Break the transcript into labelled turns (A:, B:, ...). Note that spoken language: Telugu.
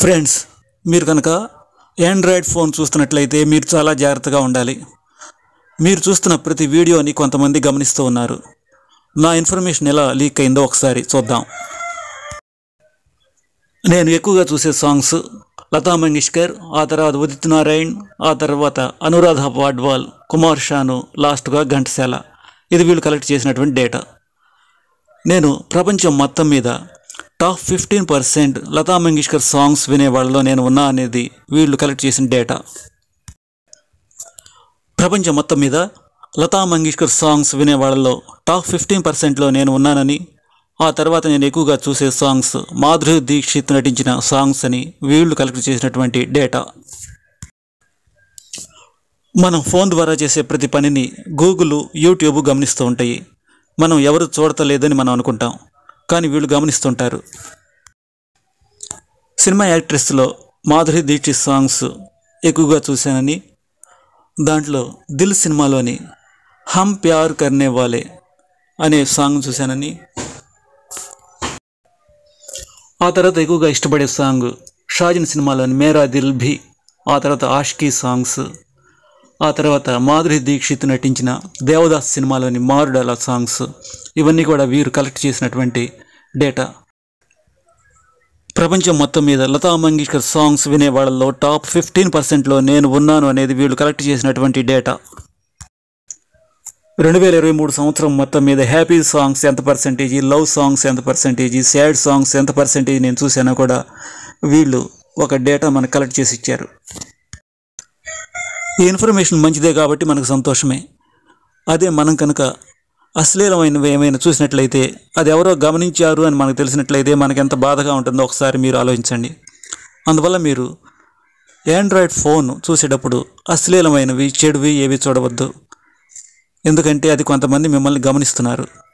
A: ఫ్రెండ్స్ మీరు కనుక ఆండ్రాయిడ్ ఫోన్ చూస్తున్నట్లయితే మీరు చాలా జాగ్రత్తగా ఉండాలి మీరు చూస్తున్న ప్రతి వీడియోని కొంతమంది గమనిస్తూ ఉన్నారు నా ఇన్ఫర్మేషన్ ఎలా లీక్ అయిందో ఒకసారి చూద్దాం నేను ఎక్కువగా చూసే సాంగ్స్ లతా మంగేష్కర్ ఆ తర్వాత ఉదిత్ నారాయణ్ ఆ తర్వాత అనురాధ వాడ్వాల్ కుమార్ షాను లాస్ట్గా ఘంటసాల ఇది వీళ్ళు కలెక్ట్ చేసినటువంటి డేటా నేను ప్రపంచం మొత్తం మీద top fifteen percent Lata Mangeshkar songs వినే వాళ్ళలో నేను ఉన్నా అనేది వీళ్ళు కలెక్ట్ చేసిన డేటా ప్రపంచం మొత్తం మీద లతా మంగేష్కర్ సాంగ్స్ వినే వాళ్ళలో టాప్ ఫిఫ్టీన్ పర్సెంట్లో నేను ఉన్నానని ఆ తర్వాత నేను ఎక్కువగా చూసే సాంగ్స్ మాధురి దీక్షిత్ నటించిన సాంగ్స్ అని వీళ్ళు కలెక్ట్ చేసినటువంటి డేటా మనం ఫోన్ ద్వారా చేసే ప్రతి పనిని గూగుల్ యూట్యూబ్ గమనిస్తూ ఉంటాయి మనం ఎవరు చూడతలేదని మనం అనుకుంటాం కానీ వీళ్ళు గమనిస్తుంటారు సినిమా యాక్ట్రెస్లో మాధురి దీక్షిత్ సాంగ్స్ ఎక్కువగా చూశానని దాంట్లో దిల్ సినిమాలోని హమ్ ప్యార్ కర్నే వాలే అనే సాంగ్ చూశానని ఆ తర్వాత ఎక్కువగా ఇష్టపడే సాంగ్ షాజిన్ సినిమాలోని మేరా దిల్ భీ ఆ తర్వాత ఆష్కీ సాంగ్స్ ఆ తర్వాత మాధురి దీక్షిత్ నటించిన దేవదాస్ సినిమాలోని మారుడాల సాంగ్స్ ఇవన్నీ కూడా వీరు కలెక్ట్ చేసినటువంటి డేటా ప్రపంచం మొత్తం మీద లతా మంగేష్కర్ సాంగ్స్ వినే వాళ్ళలో టాప్ ఫిఫ్టీన్ పర్సెంట్లో నేను ఉన్నాను అనేది వీళ్ళు కలెక్ట్ చేసినటువంటి డేటా రెండు వేల ఇరవై మూడు సంవత్సరం మొత్తం మీద హ్యాపీ సాంగ్స్ ఎంత పర్సెంటేజీ లవ్ సాంగ్స్ ఎంత పర్సెంటేజీ సాడ్ సాంగ్స్ ఎంత పర్సెంటేజ్ నేను చూసానో కూడా వీళ్ళు ఒక డేటా మనకు కలెక్ట్ చేసి ఇచ్చారు ఈ ఇన్ఫర్మేషన్ మంచిదే కాబట్టి మనకు సంతోషమే అదే మనం కనుక అశ్లీలమైనవి ఏమైనా చూసినట్లయితే అది ఎవరో గమనించారు అని మనకు తెలిసినట్లయితే మనకి ఎంత బాధగా ఉంటుందో ఒకసారి మీరు ఆలోచించండి అందువల్ల మీరు ఆండ్రాయిడ్ ఫోన్ చూసేటప్పుడు అశ్లీలమైనవి చెడువి ఏవి చూడవద్దు ఎందుకంటే అది కొంతమంది మిమ్మల్ని గమనిస్తున్నారు